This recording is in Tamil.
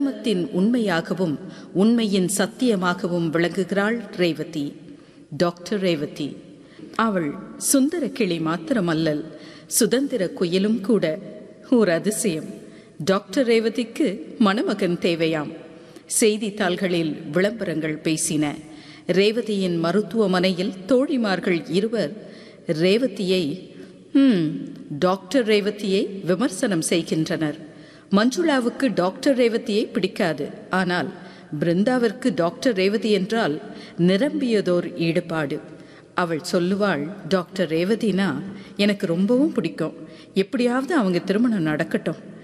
தர்மத்தின் உண்மையாகவும் உண்மையின் சத்தியமாகவும் விளங்குகிறாள் ரேவதி டாக்டர் ரேவதி அவள் சுந்தர கிளி மாத்திரமல்லல் சுதந்திர குயிலும் கூட ஓர் அதிசயம் டாக்டர் ரேவதிக்கு மணமகன் தேவையாம் செய்தித்தாள்களில் விளம்பரங்கள் பேசின ரேவதியின் மருத்துவமனையில் தோழிமார்கள் இருவர் ரேவதியை "ம், டாக்டர் ரேவதியை விமர்சனம் செய்கின்றனர் மஞ்சுளாவுக்கு டாக்டர் ரேவதியை பிடிக்காது ஆனால் பிருந்தாவிற்கு டாக்டர் ரேவதி என்றால் நிரம்பியதோர் ஈடுபாடு அவள் சொல்லுவாள் டாக்டர் ரேவதினா எனக்கு ரொம்பவும் பிடிக்கும் எப்படியாவது அவங்க திருமணம் நடக்கட்டும்